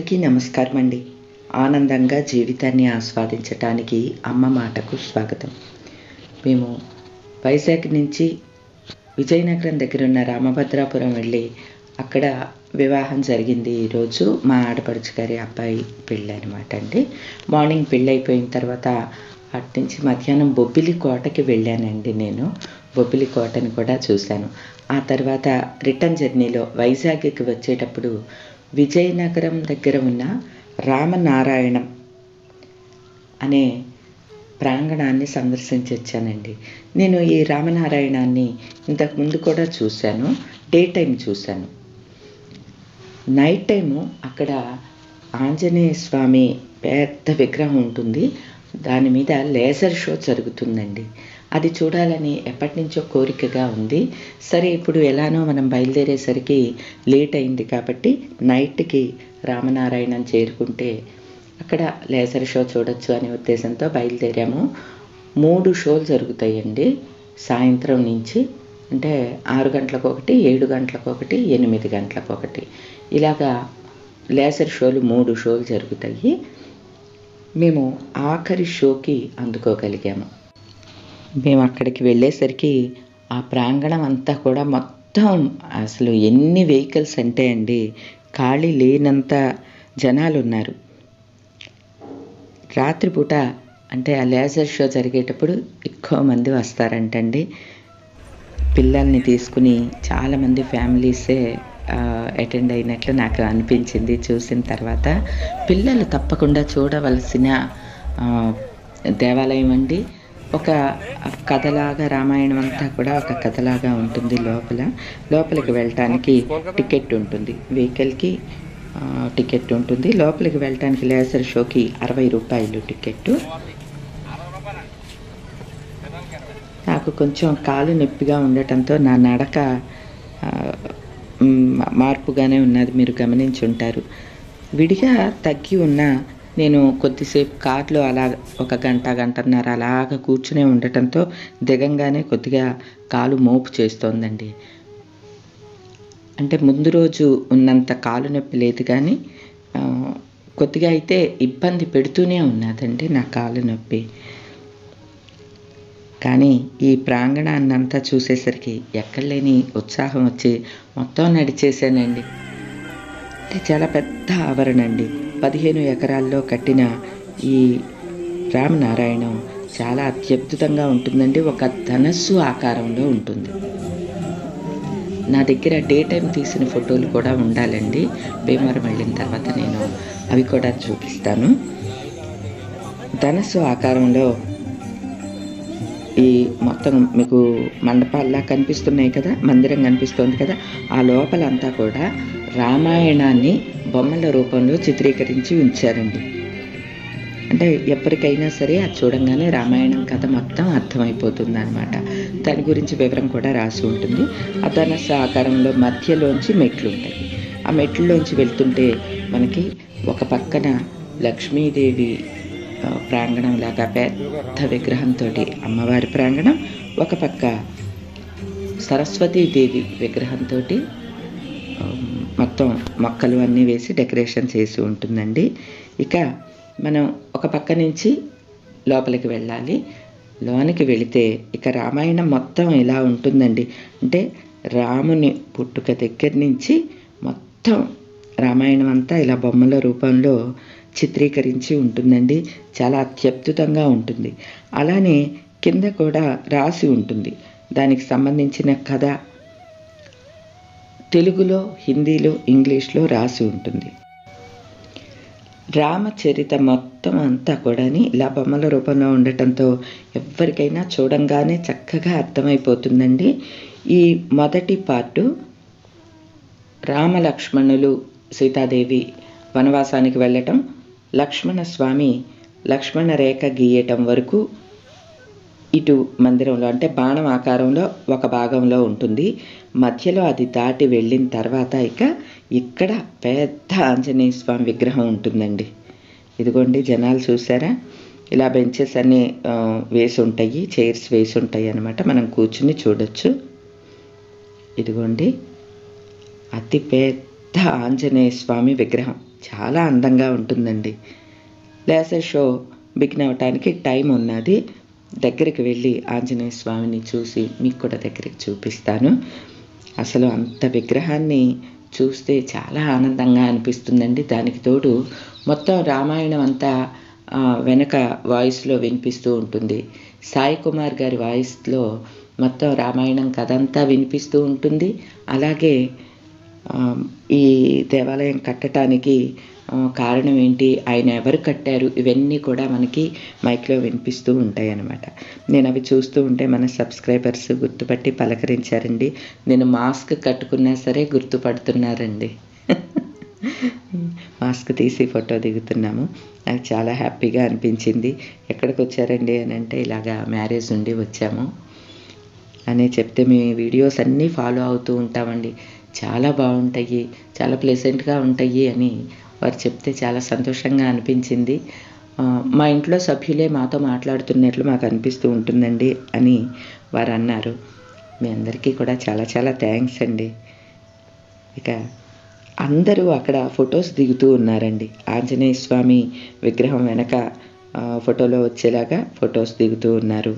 అందరికీ నమస్కారం అండి ఆనందంగా జీవితాన్ని ఆస్వాదించటానికి అమ్మ మాటకు స్వాగతం మేము వైజాగ్ నుంచి విజయనగరం దగ్గర ఉన్న రామభద్రాపురం వెళ్ళి అక్కడ వివాహం జరిగింది ఈరోజు మా ఆడపడుచు గారి అబ్బాయి పెళ్ళి అనమాట అండి మార్నింగ్ పెళ్ళి అయిపోయిన తర్వాత అటు నుంచి మధ్యాహ్నం బొబ్బిలి కోటకి వెళ్ళానండి నేను బొబ్బిలి కోటని కూడా చూశాను ఆ తర్వాత రిటర్న్ జర్నీలో వైజాగ్కి వచ్చేటప్పుడు విజయనగరం దగ్గర ఉన్న రామనారాయణం అనే ప్రాంగణాన్ని సందర్శించి వచ్చానండి నేను ఈ రామనారాయణాన్ని ఇంతకుముందు కూడా చూశాను డే టైం చూశాను నైట్ టైము అక్కడ ఆంజనేయ స్వామి పెద్ద విగ్రహం ఉంటుంది దాని మీద లేజర్ షో జరుగుతుందండి అది చూడాలని ఎప్పటి నుంచో కోరికగా ఉంది సరే ఇప్పుడు ఎలానో మనం బయలుదేరేసరికి లేట్ అయింది కాబట్టి నైట్కి రామనారాయణం చేరుకుంటే అక్కడ లేజర్ షో చూడొచ్చు అనే ఉద్దేశంతో బయలుదేరాము మూడు షోలు జరుగుతాయండి సాయంత్రం నుంచి అంటే ఆరు గంటలకు ఒకటి ఏడు గంటలకు ఒకటి ఎనిమిది గంటలకు ఒకటి ఇలాగా లేజర్ షోలు మూడు షోలు జరుగుతాయి మేము ఆఖరి షోకి అందుకోగలిగాము మేము అక్కడికి వెళ్ళేసరికి ఆ ప్రాంగణం అంతా కూడా మొత్తం అసలు ఎన్ని వెహికల్స్ అంటే అండి ఖాళీ లేనంత జనాలు ఉన్నారు రాత్రిపూట అంటే ఆ లేజర్ షో జరిగేటప్పుడు ఎక్కువ మంది వస్తారంటండి పిల్లల్ని తీసుకుని చాలామంది ఫ్యామిలీసే అటెండ్ అయినట్లు నాకు అనిపించింది చూసిన తర్వాత పిల్లలు తప్పకుండా చూడవలసిన దేవాలయం అండి ఒక కథలాగా రామాయణం అంతా కూడా ఒక కథలాగా ఉంటుంది లోపల లోపలికి వెళ్ళటానికి టికెట్ ఉంటుంది వెహికల్కి టికెట్ ఉంటుంది లోపలికి వెళ్ళటానికి లేజర్ షోకి అరవై రూపాయలు టికెట్ నాకు కొంచెం కాలు నొప్పిగా ఉండటంతో నా నడక మార్పుగానే ఉన్నది మీరు గమనించి ఉంటారు విడిగా తగ్గి ఉన్న నేను కొద్దిసేపు కార్లో అలా ఒక గంట గంటన్నర అలాగ కూర్చునే ఉండటంతో దిగంగానే కొద్దిగా కాలు మోపు చేస్తోందండి అంటే ముందు రోజు ఉన్నంత కాలు నొప్పి లేదు కానీ కొద్దిగా అయితే ఇబ్బంది పెడుతూనే ఉన్నదండి నా కాలు నొప్పి కానీ ఈ ప్రాంగణాన్ని అంతా చూసేసరికి ఎక్కడలేని ఉత్సాహం వచ్చి మొత్తం నడిచేసానండి అంటే చాలా పెద్ద ఆవరణ అండి పదిహేను ఎకరాల్లో కట్టిన ఈ రామనారాయణం చాలా అత్యద్భుతంగా ఉంటుందండి ఒక ధనస్సు ఆకారంలో ఉంటుంది నా దగ్గర డే టైం తీసిన ఫోటోలు కూడా ఉండాలండి భీమవరం వెళ్ళిన తర్వాత నేను అవి కూడా చూపిస్తాను ధనస్సు ఆకారంలో ఈ మొత్తం మీకు మండపాల్లా కనిపిస్తున్నాయి కదా మందిరం కనిపిస్తుంది కదా ఆ లోపలంతా కూడా రామాయణాన్ని బొమ్మల రూపంలో చిత్రీకరించి ఉంచారండి అంటే ఎప్పటికైనా సరే అది చూడంగానే రామాయణం కథ మొత్తం అర్థమైపోతుంది అనమాట దాని గురించి వివరం కూడా రాసి ఉంటుంది ఆ ధనస్స ఆకారంలో మధ్యలోంచి మెట్లు ఉంటాయి ఆ మెట్లలోంచి వెళ్తుంటే మనకి ఒక పక్కన లక్ష్మీదేవి ప్రాంగణం లాగా పెద్ద విగ్రహంతో అమ్మవారి ప్రాంగణం ఒక పక్క సరస్వతీదేవి విగ్రహంతో మొత్తం మొక్కలు అన్నీ వేసి డెకరేషన్ చేసి ఉంటుందండి ఇక మనం ఒక పక్క నుంచి లోపలికి వెళ్ళాలి లోనికి వెళితే ఇక రామాయణం మొత్తం ఇలా ఉంటుందండి అంటే రాముని పుట్టుక దగ్గర నుంచి మొత్తం రామాయణం అంతా ఇలా బొమ్మల రూపంలో చిత్రీకరించి ఉంటుందండి చాలా అత్యద్భుతంగా ఉంటుంది అలానే కింద కూడా రాసి ఉంటుంది దానికి సంబంధించిన కథ తెలుగులో హిందీలో ఇంగ్లీష్లో రాసి ఉంటుంది రామచరిత మొత్తం అంతా కూడాని ఇలా బొమ్మల రూపంలో ఉండటంతో ఎవరికైనా చూడంగానే చక్కగా అర్థమైపోతుందండి ఈ మొదటి పార్టు రామలక్ష్మణులు సీతాదేవి వనవాసానికి వెళ్ళటం లక్ష్మణ స్వామి లక్ష్మణ రేఖ గీయటం వరకు ఇటు మందిరంలో అంటే బాణం ఆకారంలో ఒక భాగంలో ఉంటుంది మధ్యలో అది దాటి వెళ్ళిన తర్వాత ఇక ఇక్కడ పెద్ద ఆంజనేయ స్వామి విగ్రహం ఉంటుందండి ఇదిగోండి జనాలు చూసారా ఇలా బెంచెస్ అన్నీ వేసి ఉంటాయి చైర్స్ వేసి ఉంటాయి అనమాట మనం కూర్చుని చూడొచ్చు ఇదిగోండి అతి పెద్ద ఆంజనేయ స్వామి విగ్రహం చాలా అందంగా ఉంటుందండి లేసర్ షో బిగిన్ అవ్వటానికి టైం ఉన్నది దగ్గరికి వెళ్ళి ఆంజనేయ స్వామిని చూసి మీకు కూడా దగ్గరికి చూపిస్తాను అసలు అంత విగ్రహాన్ని చూస్తే చాలా ఆనందంగా అనిపిస్తుందండి దానికి తోడు మొత్తం రామాయణం అంతా ఆ, వెనక వాయిస్లో వినిపిస్తూ ఉంటుంది సాయి కుమార్ గారి వాయిస్లో మొత్తం రామాయణం కథ అంతా వినిపిస్తూ ఉంటుంది అలాగే ఆ, ఈ దేవాలయం కట్టడానికి ఆ, కారణం ఏంటి ఆయన ఎవరు కట్టారు ఇవన్నీ కూడా మనకి మైక్లో వినిపిస్తూ ఉంటాయి అన్నమాట నేను అవి చూస్తూ ఉంటే మన సబ్స్క్రైబర్స్ గుర్తుపట్టి పలకరించారండి నేను మాస్క్ కట్టుకున్నా సరే గుర్తుపడుతున్నారండి మాస్క్ తీసి ఫోటో దిగుతున్నాము నాకు చాలా హ్యాపీగా అనిపించింది ఎక్కడికి వచ్చారండి అని అంటే ఇలాగా మ్యారేజ్ ఉండి వచ్చాము అని చెప్తే మీ వీడియోస్ అన్నీ ఫాలో అవుతూ ఉంటామండి చాలా బాగుంటాయి చాలా ప్లెజెంట్గా ఉంటాయి అని వారు చెప్తే చాలా సంతోషంగా అనిపించింది ఆ, మా ఇంట్లో సభ్యులే మాతో మాట్లాడుతున్నట్లు మాకు అనిపిస్తూ ఉంటుందండి అని వారు అన్నారు మీ అందరికీ కూడా చాలా చాలా థ్యాంక్స్ అండి ఇక అందరూ అక్కడ ఫొటోస్ దిగుతూ ఉన్నారండి ఆంజనేయ స్వామి విగ్రహం వెనక ఆ, ఫోటోలో వచ్చేలాగా ఫొటోస్ దిగుతూ ఉన్నారు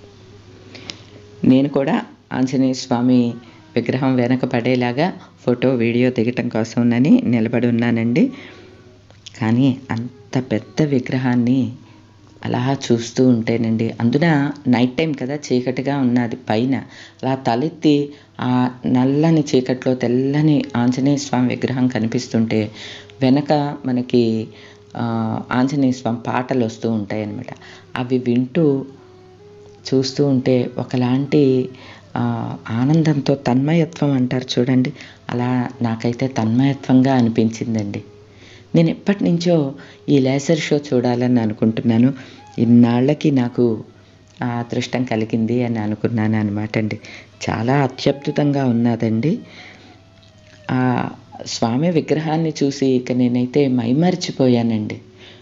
నేను కూడా ఆంజనేయ స్వామి విగ్రహం వెనక పడేలాగా ఫోటో వీడియో దిగటం కోసంనని నిలబడి ఉన్నానండి కానీ అంత పెద్ద విగ్రహాన్ని అలా చూస్తూ ఉంటేనండి అందున నైట్ టైం కదా చీకటిగా ఉన్నది పైన అలా తలెత్తి ఆ నల్లని చీకట్లో తెల్లని ఆంజనేయ స్వామి విగ్రహం కనిపిస్తుంటే వెనక మనకి ఆ, ఆంజనేయ స్వామి పాటలు వస్తూ ఉంటాయి అన్నమాట అవి వింటూ చూస్తూ ఉంటే ఒకలాంటి ఆ, ఆనందంతో తన్మయత్వం అంటారు చూడండి అలా నాకైతే తన్మయత్వంగా అనిపించిందండి నేను ఎప్పటి నుంచో ఈ లేసర్ షో చూడాలని అనుకుంటున్నాను ఇన్నాళ్ళకి నాకు ఆ అదృష్టం కలిగింది అని అనుకున్నాను అనమాట అండి చాలా అత్యద్భుతంగా ఉన్నదండి ఆ స్వామి విగ్రహాన్ని చూసి ఇక నేనైతే మైమరిచిపోయానండి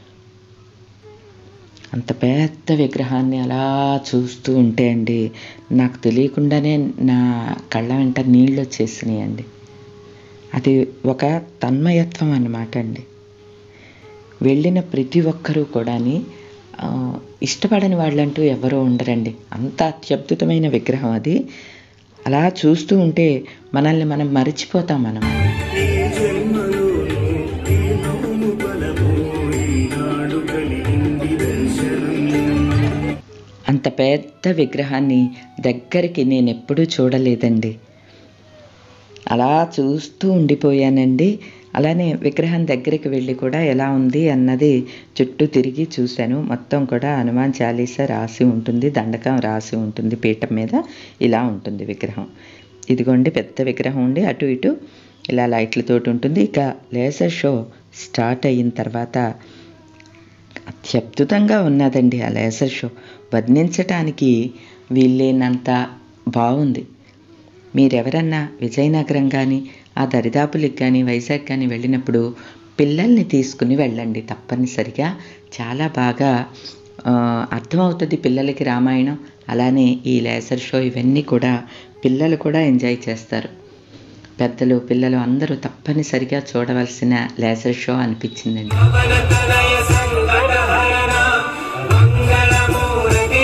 అంత పెద్ద విగ్రహాన్ని అలా చూస్తూ ఉంటే అండి నాకు తెలియకుండానే నా కళ్ళ వెంట నీళ్ళు వచ్చేసినాయి అండి అది ఒక తన్మయత్వం అన్నమాట అండి వెళ్ళిన ప్రతి ఒక్కరూ కూడాని ఆ, ఇష్టపడని వాళ్ళంటూ ఎవరో ఉండరండి అంత అత్యద్భుతమైన విగ్రహం అది అలా చూస్తూ ఉంటే మనల్ని మనం మరిచిపోతాం మనం ఈ జన్మలోను ఈ నోము బలము ఈనాడు కలిగింది దర్శనం అంత పెద్ద విగ్రహాన్ని దగ్గరికి నేను ఎప్పుడూ చూడలేదండి అలా చూస్తూ ఉండిపోయానండి అలానే విగ్రహం దగ్గరికి వెళ్ళి కూడా ఎలా ఉంది అన్నది చుట్టూ తిరిగి చూశాను మొత్తం కూడా హనుమాన్ చాలీసా రాసి ఉంటుంది దండకం రాసి ఉంటుంది పీఠం మీద ఇలా ఉంటుంది విగ్రహం ఇదిగోండి పెద్ద విగ్రహం ఉండి అటు ఇటు ఇలా లైట్లతోటి ఉంటుంది ఇక లేజర్ షో స్టార్ట్ అయిన తర్వాత అత్యద్భుతంగా ఉన్నదండి ఆ లేజర్ షో వర్ణించటానికి వీల్లేనంత బాగుంది మీరెవరన్నా విజయనగరం కానీ ఆ దరిదాపులకు కానీ వైజాగ్ కానీ వెళ్ళినప్పుడు పిల్లల్ని తీసుకుని వెళ్ళండి తప్పనిసరిగా చాలా బాగా ఆ, అర్థమవుతుంది పిల్లలకి రామాయణం అలానే ఈ లేజర్ షో ఇవన్నీ కూడా పిల్లలు కూడా ఎంజాయ్ చేస్తారు పెద్దలు పిల్లలు అందరూ తప్పనిసరిగా చూడవలసిన లేజర్ షో అనిపించిందండి పవనతనయ సంకటహరణ మంగళమూర్తి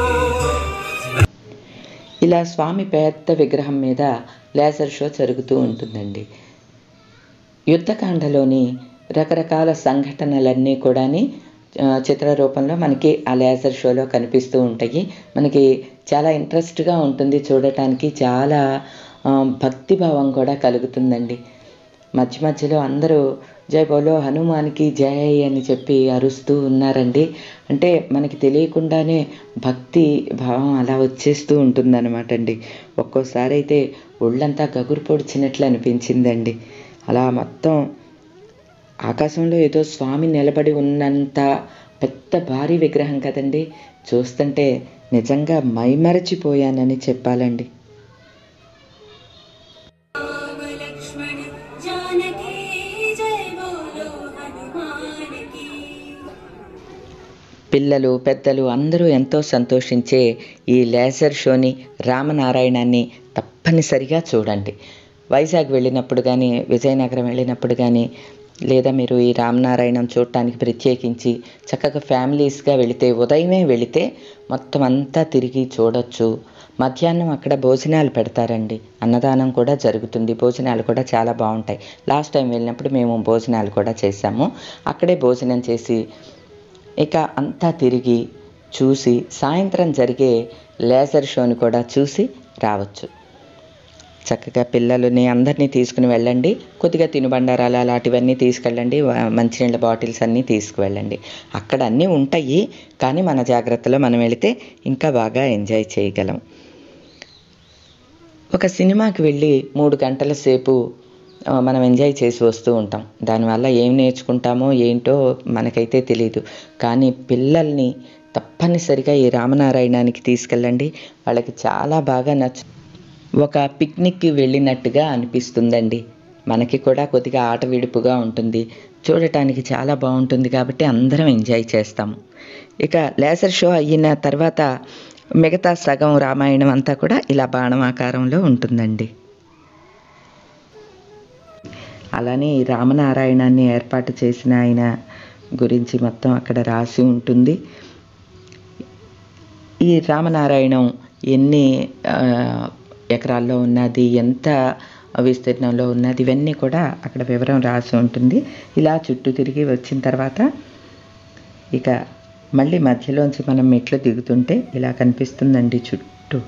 ఇలా స్వామి పెద్ద విగ్రహం మీద లేజర్ షో జరుగుతూ ఉంటుందండి యుద్ధకాండలోని రకరకాల సంఘటనలన్నీ కూడాని ఆ, చిత్ర రూపంలో మనకి ఆ లేజర్ షోలో కనిపిస్తూ ఉంటాయి మనకి చాలా ఇంట్రెస్ట్గా ఉంటుంది చూడటానికి చాలా ఆ, భక్తిభావం కూడా కలుగుతుందండి మధ్య మధ్యలో అందరూ జై బోలో హనుమాన్కి జై అని చెప్పి అరుస్తూ ఉన్నారండి అంటే మనకి తెలియకుండానే భక్తి భావం అలా వచ్చేస్తూ ఉంటుందన్నమాట అండి ఒక్కోసారి అయితే ఒళ్ళంతా గగురు పొడిచినట్లు అనిపించిందండి అలా మొత్తం ఆకాశంలో ఏదో స్వామి నిలబడి ఉన్నంత పెద్ద భారీ విగ్రహం కదండి చూస్తుంటే నిజంగా మైమరచిపోయానని చెప్పాలండి राम लक्ष्मण जानकी जय बोलो हनुमान की పిల్లలు పెద్దలు అందరూ ఎంతో సంతోషించే ఈ లేజర్ షోని రామనారాయణాన్ని తప్పనిసరిగా చూడండి వైజాగ్ వెళ్ళినప్పుడు కానీ విజయనగరం వెళ్ళినప్పుడు కానీ లేదా మీరు ఈ రామనారాయణం చూడటానికి ప్రత్యేకించి చక్కగా ఫ్యామిలీస్గా వెళితే ఉదయమే వెళితే మొత్తం అంతా తిరిగి చూడొచ్చు మధ్యాహ్నం అక్కడ భోజనాలు పెడతారండి అన్నదానం కూడా జరుగుతుంది భోజనాలు కూడా చాలా బాగుంటాయి లాస్ట్ టైం వెళ్ళినప్పుడు మేము భోజనాలు కూడా చేశాము అక్కడే భోజనం చేసి ఇక అంతా తిరిగి చూసి సాయంత్రం జరిగే లేజర్ షోని కూడా చూసి రావచ్చు చక్కగా పిల్లలని అందరినీ తీసుకుని వెళ్ళండి కొద్దిగా తినుబండారాలు అలాంటివన్నీ తీసుకెళ్ళండి వ- మంచినీళ్ళ బాటిల్స్ అన్నీ తీసుకువెళ్ళండి అక్కడ అన్నీ ఉంటాయి కానీ మన జాగ్రత్తలో మనం వెళితే ఇంకా బాగా ఎంజాయ్ చేయగలం ఒక సినిమాకి వెళ్ళి మూడు గంటల సేపు ఆ, మనం ఎంజాయ్ చేసి వస్తూ ఉంటాం దానివల్ల ఏం నేర్చుకుంటామో ఏంటో మనకైతే తెలియదు కానీ పిల్లల్ని తప్పనిసరిగా ఈ రామనారాయణానికి తీసుకెళ్ళండి వాళ్ళకి చాలా బాగా నచ్చు ఒక పిక్నిక్కి వెళ్ళినట్టుగా అనిపిస్తుందండి మనకి కూడా కొద్దిగా ఆట విడుపుగా ఉంటుంది చూడటానికి చాలా బాగుంటుంది కాబట్టి అందరం ఎంజాయ్ చేస్తాము ఇక లేజర్ షో అయిన తర్వాత మిగతా సగం రామాయణం అంతా కూడా ఇలా బాణం ఆకారంలో ఉంటుందండి అలానే ఈ రామనారాయణాన్ని ఏర్పాటు చేసిన ఆయన గురించి మొత్తం అక్కడ రాసి ఉంటుంది ఈ రామనారాయణం ఎన్ని ఆ, ఎకరాల్లో ఉన్నది ఎంత విస్తీర్ణంలో ఉన్నది ఇవన్నీ కూడా అక్కడ వివరం రాసి ఉంటుంది ఇలా చుట్టూ తిరిగి వచ్చిన తర్వాత ఇక మళ్ళీ మధ్యలోంచి మనం మెట్లు దిగుతుంటే ఇలా కనిపిస్తుందండి చుట్టూ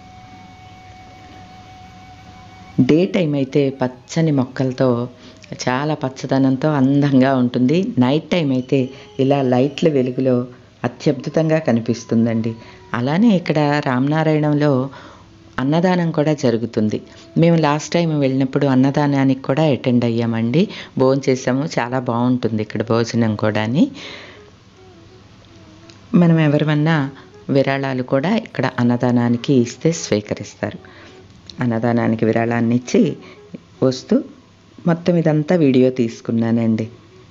డే టైం అయితే పచ్చని మొక్కలతో చాలా పచ్చదనంతో అందంగా ఉంటుంది నైట్ టైం అయితే ఇలా లైట్ల వెలుగులో అత్యద్భుతంగా కనిపిస్తుందండి అలానే ఇక్కడ రామనారాయణంలో అన్నదానం కూడా జరుగుతుంది మేము లాస్ట్ టైం వెళ్ళినప్పుడు అన్నదానానికి కూడా అటెండ్ అయ్యామండి భోజనం చేసాము చాలా బాగుంటుంది ఇక్కడ భోజనం కూడాని మనం ఎవరిమన్నా విరాళాలు కూడా ఇక్కడ అన్నదానానికి ఇస్తే స్వీకరిస్తారు అన్నదానానికి విరాళాన్ని ఇచ్చి వస్తూ మొత్తం ఇదంతా వీడియో తీసుకున్నానండి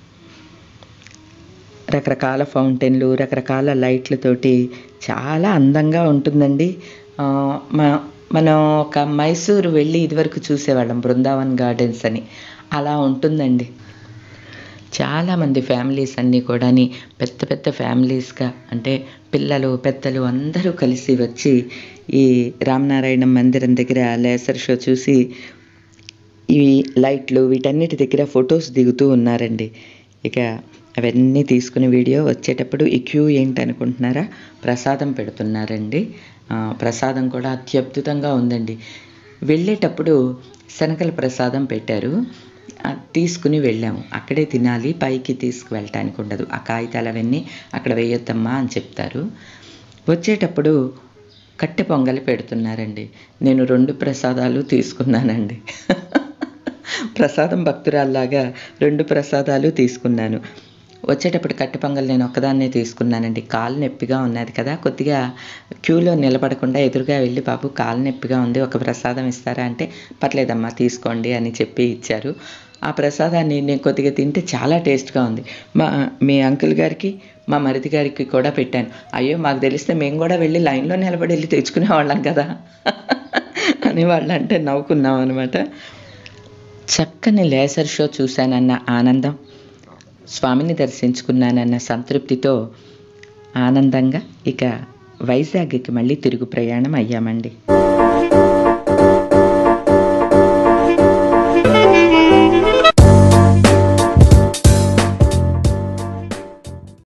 రకరకాల ఫౌంటైన్లు రకరకాల లైట్లతోటి చాలా అందంగా ఉంటుందండి ఆ, మ- మనం ఒక మైసూరు వెళ్ళి ఇదివరకు చూసేవాళ్ళం బృందావన్ గార్డెన్స్ అని అలా ఉంటుందండి చాలామంది ఫ్యామిలీస్ అన్నీ కూడాని పెద్ద పెద్ద ఫ్యామిలీస్గా అంటే పిల్లలు పెద్దలు అందరూ కలిసి వచ్చి ఈ రామనారాయణ మందిరం దగ్గర లేసర్ షో చూసి ఈ లైట్లు వీటన్నిటి దగ్గర ఫొటోస్ దిగుతూ ఉన్నారండి ఇక అవన్నీ తీసుకుని వీడియో వచ్చేటప్పుడు ఈ క్యూ ఏంటనుకుంటున్నారా ప్రసాదం పెడుతున్నారండి ఆ, ప్రసాదం కూడా అత్యద్భుతంగా ఉందండి వెళ్ళేటప్పుడు శనగల ప్రసాదం పెట్టారు ఆ, తీసుకుని వెళ్ళాము అక్కడే తినాలి పైకి తీసుకువెళ్ళటానికి ఉండదు ఆ కాగితాలు అవన్నీ అక్కడ వేయొద్దమ్మా అని చెప్తారు వచ్చేటప్పుడు కట్టె పొంగలి పెడుతున్నారండి నేను రెండు ప్రసాదాలు తీసుకున్నానండి ప్రసాదం భక్తురాల్లాగా రెండు ప్రసాదాలు తీసుకున్నాను వచ్చేటప్పుడు కట్టె పొంగల్ నేను ఒక్కదాన్నే తీసుకున్నానండి కాలు నొప్పిగా ఉన్నది కదా కొద్దిగా క్యూలో నిలబడకుండా ఎదురుగా వెళ్ళి బాబు కాలు నొప్పిగా ఉంది ఒక ప్రసాదం ఇస్తారా అంటే పర్లేదమ్మా తీసుకోండి అని చెప్పి ఇచ్చారు ఆ ప్రసాదాన్ని నేను కొద్దిగా తింటే చాలా టేస్ట్గా ఉంది మా మీ అంకుల్ గారికి మా మరిది గారికి కూడా పెట్టాను అయ్యో మాకు తెలిస్తే మేము కూడా వెళ్ళి లైన్లో నిలబడి వెళ్ళి తెచ్చుకునేవాళ్ళం కదా అని వాళ్ళు అంటే నవ్వుకున్నాం అనమాట చక్కని లేసర్ షో చూశానన్న ఆనందం స్వామిని దర్శించుకున్నానన్న సంతృప్తితో ఆనందంగా ఇక వైజాగ్కి మళ్ళీ తిరుగు ప్రయాణం అయ్యామండి